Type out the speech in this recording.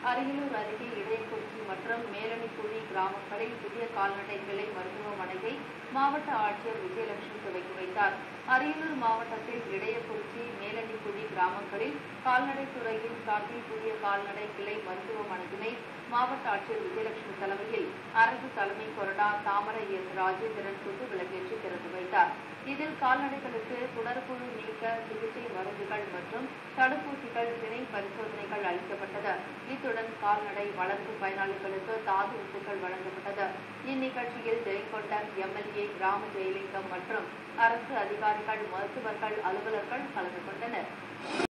அரியலூர் அருகே இடையக்குறிச்சி மற்றும் மேலணிக்குழி கிராமங்களில் புதிய கால்நடை கிளை மருத்துவமனையை மாவட்ட ஆட்சியர் விஜயலட்சுமி துவக்கி வைத்தார் அரியலூர் மாவட்டத்தில் இடையக்குறிச்சி மேலணிக்குழி கிராமங்களில் கால்நடை துறையின் சார்பில் புதிய கால்நடை கிளை மருத்துவமனையினை மாவட்ட ஆட்சியர் விஜயலட்சுமி தலைமையில் அரசு தலைமை கொறடா தாமரை எஸ் ராஜேந்திரன் குத்து விளக்கேற்றி திறந்து வைத்தார் இதில் கால்நடைகளுக்கு குடற்புழு நீக்க சிகிச்சை மருந்துகள் மற்றும் தடுப்பூசிகள் திணை பரிசோதனைகள் அளிக்கப்பட்டது இத்துடன் கால்நடை வளர்ப்பு பயனாளிகளுக்கு தாது உப்புகள் வழங்கப்பட்டது இந்நிகழ்ச்சியில் ஜெயங்கொண்டம் எம்எல்ஏ கிராம ஜெயலிங்கம் மற்றும் அரசு அதிகாரிகள் மருத்துவர்கள் அலுவலர்கள் கலந்து கொண்டனர்